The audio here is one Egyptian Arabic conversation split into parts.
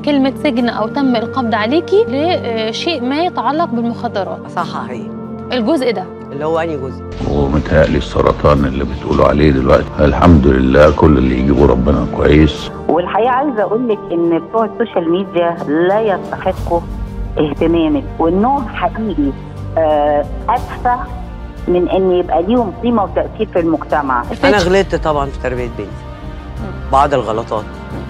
كلمة سجن أو تم القبض عليكي لشيء ما يتعلق بالمخدرات صح هي الجزء ده اللي هو انهي جزء ومتهيألي السرطان اللي بتقولوا عليه دلوقتي الحمد لله كل اللي يجيبه ربنا كويس والحقيقه عايزه اقول لك ان بتوع السوشيال ميديا لا يستحقوا اهتمامك وانهم حقيقي آه، ادفع من ان يبقى ليهم قيمه وتاثير في المجتمع انا غلطت طبعا في تربيه بنتي بعض الغلطات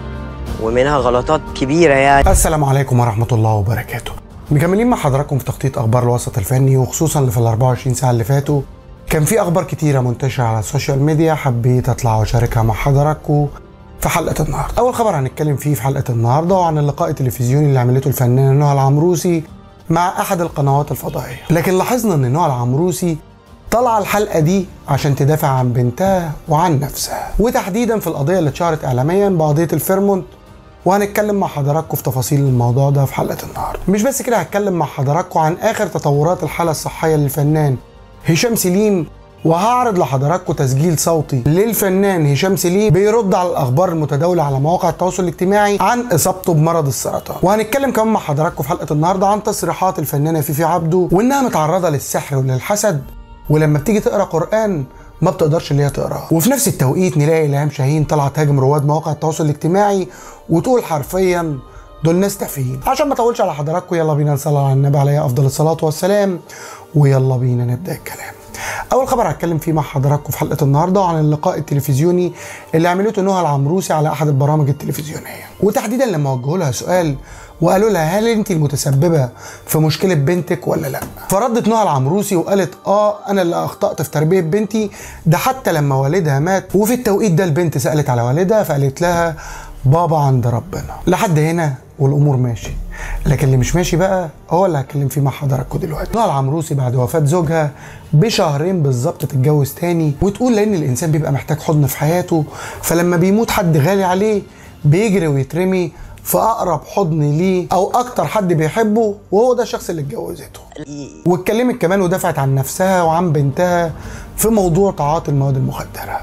ومنها غلطات كبيره يعني السلام عليكم ورحمة الله وبركاته مكملين مع حضراتكم في تخطيط أخبار الوسط الفني وخصوصا اللي في ال 24 ساعة اللي فاتوا كان في أخبار كتيرة منتشرة على السوشيال ميديا حبيت أطلع وأشاركها مع حضراتكم في حلقة النهاردة أول خبر هنتكلم فيه في حلقة النهاردة وعن اللقاء التلفزيوني اللي عملته الفنانة نهى العمروسي مع أحد القنوات الفضائية لكن لاحظنا إن نهى العمروسي طالعة الحلقة دي عشان تدافع عن بنتها وعن نفسها وتحديدا في القضية اللي اتشهرت إعلاميا بقضية الفيرمونت وهنتكلم مع حضراتكم في تفاصيل الموضوع ده في حلقه النهارده مش بس كده هتكلم مع حضراتكم عن اخر تطورات الحاله الصحيه للفنان هشام سليم وهعرض لحضراتكم تسجيل صوتي للفنان هشام سليم بيرد على الاخبار المتداوله على مواقع التواصل الاجتماعي عن اصابته بمرض السرطان وهنتكلم كمان مع حضراتكم في حلقه النهارده عن تصريحات الفنانه فيفي عبده وانها متعرضه للسحر وللحسد ولما بتيجي تقرا قران ما بتقدرش اللي هي تقراه وفي نفس التوقيت نلاقي الهام شاهين طالعه تهاجم رواد مواقع التواصل الاجتماعي وتقول حرفيا دول ناس تافهين عشان ما اطولش على حضراتكم يلا بينا نصلي على النبي عليه افضل الصلاه والسلام ويلا بينا نبدا الكلام اول خبر هتكلم فيه مع حضراتكم في حلقه النهارده عن اللقاء التلفزيوني اللي عملته نهى العمروسي على احد البرامج التلفزيونيه وتحديدا لما وجهوا لها سؤال وقالوا لها هل انت المتسببه في مشكله بنتك ولا لا فردت نهى العمروسي وقالت اه انا اللي اخطات في تربيه بنتي ده حتى لما والدها مات وفي التوقيت ده البنت سالت على والدها فقالت لها بابا عند ربنا لحد هنا والامور ماشي لكن اللي مش ماشي بقى هو اللي هتكلم فيه مع حضراتكم دلوقتي نهى العمروسي بعد وفاه زوجها بشهرين بالظبط تتجوز تاني وتقول لان الانسان بيبقى محتاج حضن في حياته فلما بيموت حد غالي عليه بيجري ويترمي في اقرب حضن ليه او اكتر حد بيحبه وهو ده الشخص اللي اتجوزته واتكلمت كمان ودافعت عن نفسها وعن بنتها في موضوع تعاطي المواد المخدره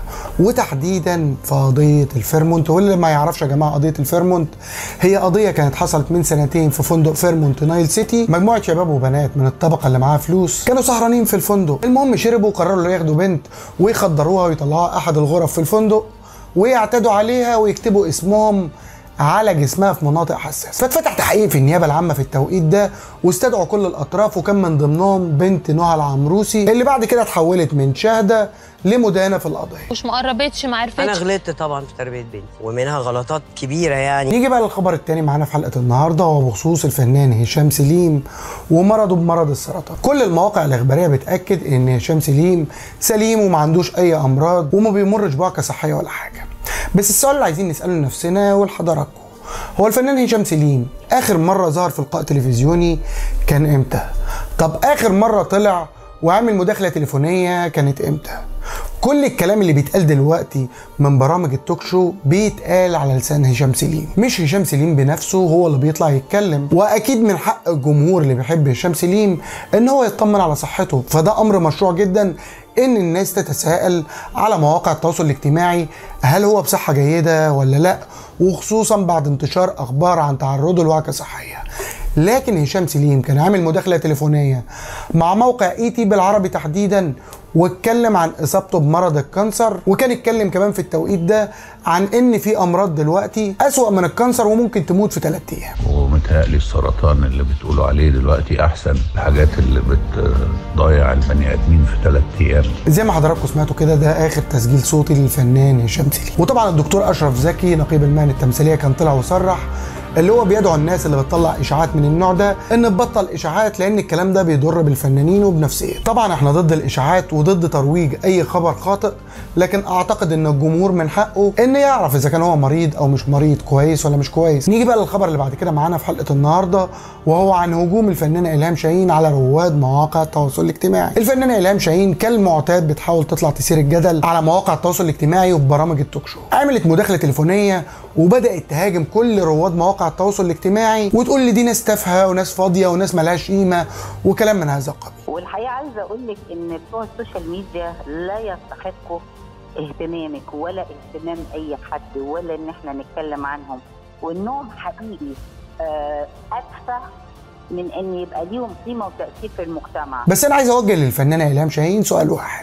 وتحديدا في قضيه الفيرمونت واللي ما يعرفش يا جماعه قضيه الفيرمونت هي قضيه كانت حصلت من سنتين في فندق فيرمونت نايل سيتي مجموعه شباب وبنات من الطبقه اللي معاها فلوس كانوا سهرانين في الفندق المهم شربوا وقرروا ياخدوا بنت ويخدروها ويطلعوها احد الغرف في الفندق ويعتدوا عليها ويكتبوا اسمهم على جسمها في مناطق حساسه فاتفتح تحقيق في النيابه العامه في التوقيت ده واستدعوا كل الاطراف وكان من ضمنهم بنت نهى العمروسي اللي بعد كده اتحولت من شاهده لمدانه في القضيه مش مقربتش ما عرفتش انا غلطت طبعا في تربيه بنتي ومنها غلطات كبيره يعني نيجي بقى للخبر التاني معانا في حلقه النهارده وهو بخصوص الفنان هشام سليم ومرضه بمرض السرطان كل المواقع الاخباريه بتاكد ان هشام سليم سليم وما عندوش اي امراض وما بيمرش بوعكه صحيه ولا حاجه بس السؤال اللي عايزين نساله لنفسنا ولحضراتكم هو الفنان هشام سليم اخر مره ظهر في لقاء تلفزيوني كان امتى طب اخر مره طلع وعمل مداخله تليفونيه كانت امتى كل الكلام اللي بيتقال دلوقتي من برامج التوك شو بيتقال على لسان هشام سليم مش هشام سليم بنفسه هو اللي بيطلع يتكلم واكيد من حق الجمهور اللي بيحب هشام سليم ان هو يطمن على صحته فده امر مشروع جدا ان الناس تتساءل على مواقع التواصل الاجتماعي هل هو بصحه جيده ولا لا وخصوصا بعد انتشار اخبار عن تعرضه لوعكه صحيه لكن هشام سليم كان عامل مداخله تليفونيه مع موقع اي تي بالعربي تحديدا واتكلم عن اصابته بمرض الكانسر وكان اتكلم كمان في التوقيت ده عن ان في امراض دلوقتي اسوأ من الكانسر وممكن تموت في 3 ايام ومتهيألي السرطان اللي بتقولوا عليه دلوقتي احسن الحاجات اللي بتضيع البني ادمين في ثلاث ايام زي ما حضراتكم سمعتوا كده ده اخر تسجيل صوتي للفنان هشام سليم وطبعا الدكتور اشرف زكي نقيب المهن التمثيليه كان طلع وصرح اللي هو بيدعو الناس اللي بتطلع اشاعات من النوع ده ان تبطل اشاعات لان الكلام ده بيضر بالفنانين وبنفسيتهم طبعا احنا ضد الاشاعات وضد ترويج اي خبر خاطئ لكن اعتقد ان الجمهور من حقه ان يعرف اذا كان هو مريض او مش مريض كويس ولا مش كويس نيجي بقى للخبر اللي بعد كده معانا في حلقه النهارده وهو عن هجوم الفنانه الهام شاهين على رواد مواقع التواصل الاجتماعي الفنانه الهام شاهين كالمعتاد بتحاول تطلع تثير الجدل على مواقع التواصل الاجتماعي وبرامج التوك شو عملت مداخله تليفونيه وبدات تهاجم كل رواد مواقع التواصل الاجتماعي وتقول لي دي ناس تافهه وناس فاضيه وناس ملهاش قيمه وكلام من هذا القبيل والحقيقه عايزه اقول لك ان بتوع السوشيال ميديا لا يستحقوا اهتمامك ولا اهتمام اي حد ولا ان احنا نتكلم عنهم والنوم حقيقي آه، ادفى من ان يبقى ليهم قيمه وتاثير في المجتمع بس انا عايز اوجه للفنانه الهام شاهين سؤال واحد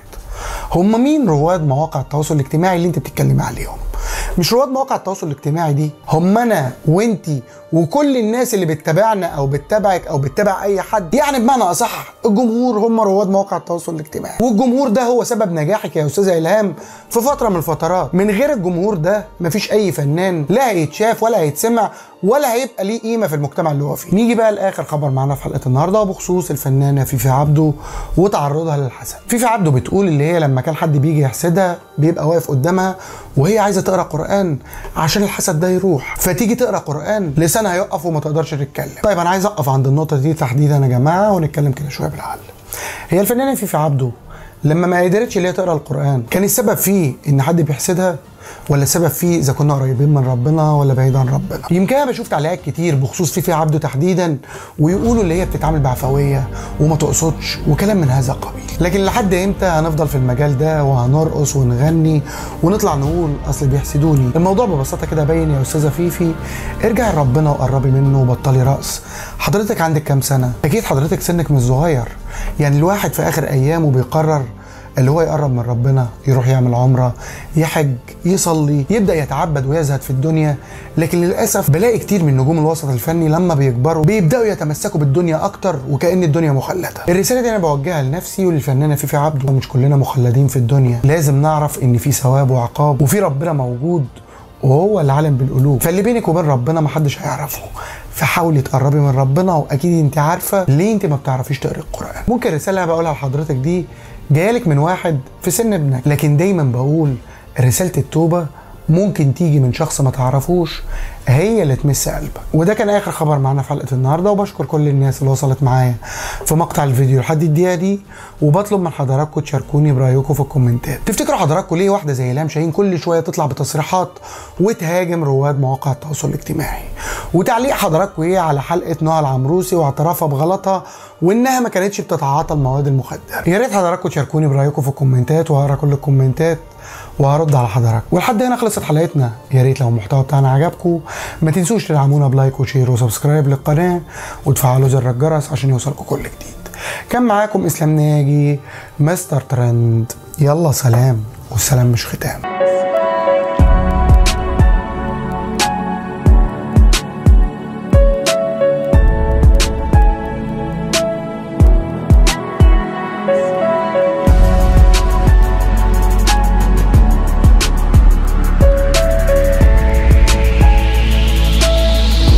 هم مين رواد مواقع التواصل الاجتماعي اللي انت بتتكلمي عليهم مش رواد مواقع التواصل الاجتماعي دي هم انا وانتي وكل الناس اللي بتتابعنا او بتتابعك او بتتابع اي حد يعني بمعنى اصح الجمهور هم رواد مواقع التواصل الاجتماعي والجمهور ده هو سبب نجاحك يا استاذه الهام في فتره من الفترات من غير الجمهور ده مفيش اي فنان لا هيتشاف ولا هيتسمع ولا هيبقى ليه قيمه في المجتمع اللي هو فيه نيجي بقى لاخر خبر معانا في حلقه النهارده وبخصوص الفنانه فيفي عبده وتعرضها للحسد فيفي عبده بتقول اللي هي لما كان حد بيجي يحسدها بيبقى واقف قدامها وهي عايزه تقرا قران عشان الحسد ده يروح فتيجي تقرا قران لسانها يقف وما تقدرش تتكلم طيب انا عايز اقف عند النقطه دي تحديدا يا جماعه ونتكلم كده شويه بالعقل هي الفنانه فيفي عبده لما ما قدرتش اللي هي تقرا القران كان السبب فيه ان حد بيحسدها ولا السبب فيه اذا كنا قريبين من ربنا ولا بعيد عن ربنا يمكن انا بشوف تعليقات كتير بخصوص فيفي عبده تحديدا ويقولوا اللي هي بتتعامل بعفويه وما تقصدش وكلام من هذا القبيل لكن لحد امتى هنفضل في المجال ده وهنرقص ونغني ونطلع نقول اصل بيحسدوني الموضوع ببساطه كده باين يا استاذه فيفي ارجعي لربنا وقربي منه وبطلي رقص حضرتك عندك كام سنه اكيد حضرتك سنك مش صغير يعني الواحد في اخر ايامه بيقرر اللي هو يقرب من ربنا يروح يعمل عمرة يحج يصلي يبدأ يتعبد ويزهد في الدنيا لكن للأسف بلاقي كتير من نجوم الوسط الفني لما بيكبروا بيبدأوا يتمسكوا بالدنيا أكتر وكأن الدنيا مخلدة الرسالة دي أنا بوجهها لنفسي وللفنانة فيفي عبده مش كلنا مخلدين في الدنيا لازم نعرف إن في ثواب وعقاب وفي ربنا موجود وهو اللي عالم بالقلوب فاللي بينك وبين ربنا محدش هيعرفه فحاولي تقربي من ربنا واكيد انت عارفه ليه انت ما بتعرفيش تقري القران ممكن الرساله اللي بقولها لحضرتك دي جايلك من واحد في سن ابنك لكن دايما بقول رساله التوبه ممكن تيجي من شخص ما تعرفوش هي اللي تمس قلبك وده كان اخر خبر معانا في حلقه النهارده وبشكر كل الناس اللي وصلت معايا في مقطع الفيديو لحد الدقيقه دي وبطلب من حضراتكم تشاركوني برايكم في الكومنتات تفتكروا حضراتكم ليه واحده زي لام شاهين كل شويه تطلع بتصريحات وتهاجم رواد مواقع التواصل الاجتماعي وتعليق حضراتكم ايه على حلقه نهى العمروسي واعترافها بغلطها وانها ما كانتش بتتعاطى المواد المخدره يا ريت حضراتكم تشاركوني برايكم في الكومنتات وهقرا كل الكومنتات وهرد على حضراتكم ولحد هنا خلصت حلقتنا يا ريت لو المحتوى بتاعنا عجبكم ما تنسوش تدعمونا بلايك وشير وسبسكرايب للقناه وتفعلوا زر الجرس عشان يوصلكم كل جديد كان معاكم اسلام ناجي مستر ترند يلا سلام والسلام مش ختام